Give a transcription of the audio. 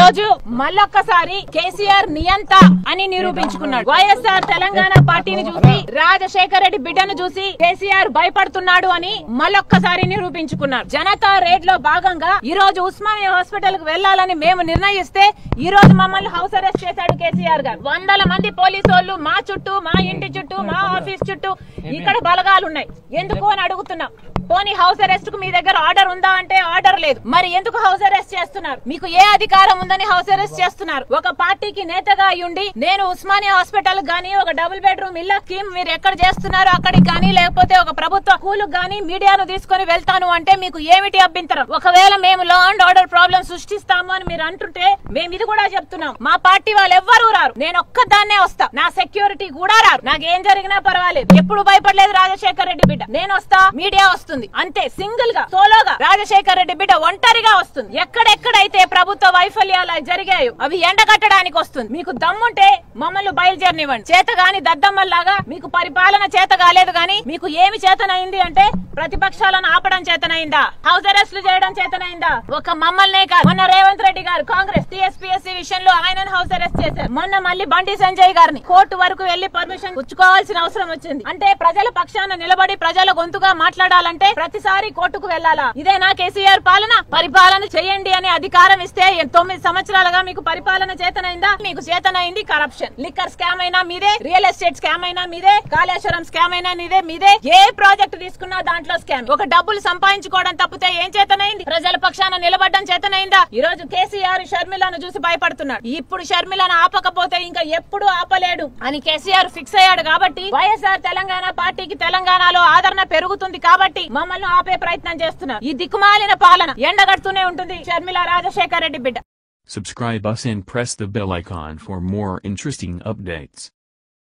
రోజు మళ్ళొక్కసారి కేసీఆర్ నియంత అని నిరూపించుకున్నాడు వైఎస్ఆర్ తెలంగాణ పార్టీని చూసి రాజశేఖర్ రెడ్డి బిడ్డను చూసి కేసీఆర్ భయపడుతున్నాడు అని మళ్ళొక్కసారి నిరూపించుకున్నారు జనతా రేట్ లో భాగంగా ఈ రోజు ఉస్మానియా హాస్పిటల్ కు వెళ్లాలని మేము నిర్ణయిస్తే ఈ రోజు మమ్మల్ని హౌస్ అరెస్ట్ చేశాడు కేసీఆర్ గారు వందల మంది పోలీసు వాళ్ళు మా చుట్టూ మా ఇంటి చుట్టూ మా ఆఫీస్ చుట్టూ ఇక్కడ బలగాలు ఉన్నాయి ఎందుకు అని అడుగుతున్నాం పోనీ హౌస్ అరెస్ట్ కు మీ దగ్గర ఆర్డర్ ఉందా అంటే ఆర్డర్ లేదు మరి ఎందుకు హౌస్ అరెస్ట్ చేస్తున్నారు మీకు ఏ అధికారం ఉందని హౌస్ అరెస్ట్ చేస్తున్నారు ఒక పార్టీకి నేతగా అయ్యుండి నేను ఉస్మానియా హాస్పిటల్ గానీ ఒక డబుల్ బెడ్రూమ్ ఇళ్ల స్కీమ్ మీరు ఎక్కడ చేస్తున్నారు అక్కడికి గానీ లేకపోతే ఒక ప్రభుత్వ స్కూల్ గానీ మీడియాను తీసుకొని వెళ్తాను అంటే మీకు ఏమిటి అభ్యంతరం ఒకవేళ మేము లా అండ్ ఆర్డర్ ప్రాబ్లం సృష్టిస్తాము అని మీరు అంటుంటే మేము ఇది కూడా చెప్తున్నాం మా పార్టీ వాళ్ళు ఎవ్వరూ రారు నేను ఒక్కదాన్నే వస్తా నా సెక్యూరిటీ కూడా రారు నాకేం జరిగినా పర్వాలేదు ఎప్పుడు భయపడలేదు రాజశేఖర్ రెడ్డి బిడ్డ నేను వస్తా మీడియా వస్తుంది అంతే సింగిల్ గా సోలోగా రాజశేఖర్ రెడ్డి బిడ్డ ఒంటరిగా వస్తుంది ఎక్కడెక్కడైతే ప్రభుత్వ వైఫల్యాలు జరిగాయో అవి ఎండగట్టడానికి వస్తుంది మీకు దమ్ముంటే మమ్మల్ని బయలుదేరనివ్వండి చేత గాని దద్దమ్మల్లాగా మీకు పరిపాలన చేత కాలేదు గాని మీకు ఏమి చేతనైంది అంటే ప్రతిపక్షాలను ఆపడం చేతనైందా హౌస్ అరెస్ట్లు చేయడం చేతనైందా ఒక మమ్మల్నే కాదు మొన్న రేవంత్ రెడ్డి గారు కాంగ్రెస్ టీఎస్పీఎస్సీ విషయంలో ఆయనను హౌస్ అరెస్ట్ చేశారు మొన్న మళ్ళీ బండి సంజయ్ గారిని కోర్టు వరకు వెళ్లి పర్మిషన్ పుచ్చుకోవాల్సిన అవసరం వచ్చింది అంటే ప్రజల పక్షాన నిలబడి ప్రజల గొంతుగా మాట్లాడాలంటే ప్రతిసారి కోర్టుకు వెళ్లాలా ఇదేనా కేసీఆర్ పాలన పరిపాలన చేయండి అని అధికారం ఇస్తే తొమ్మిది సంవత్సరాలుగా మీకు పరిపాలన చేతనైందా మీకు చేతనైంది కరప్షన్ లిక్కర్ స్కామ్ అయినా మీదే రియల్ ఎస్టేట్ స్కామ్ అయినా మీదే కాళేశ్వరం స్కామ్ అయినా మీదే మీదే ఏ ప్రాజెక్ట్ తీసుకున్నా దాంట్లో స్కామ్ ఒక డబ్బులు సంపాదించుకోవడం తప్పితే ఏం చేతనైంది ప్రజల పక్షాన నిలబడడం చేతనైందా ఈ రోజు కేసీఆర్ షర్మిలను చూసి భయపడుతున్నాడు ఇప్పుడు షర్మిలను ఆపకపోతే ఇంకా ఎప్పుడు ఆపలేడు అని కేసీఆర్ ఫిక్స్ అయ్యాడు కాబట్టి వైఎస్ఆర్ తెలంగాణ పార్టీకి తెలంగాణలో ఆదరణ పెరుగుతుంది కాబట్టి మమ్మల్ని ఆపే ప్రయత్నం చేస్తున్నారు ఈ దిక్కుమాలిన పాలన ఎండగడుతూనే ఉంటుంది షర్మిల రాజశేఖర్ రెడ్డి బిడ్డ Subscribe us and press the bell icon for more interesting updates.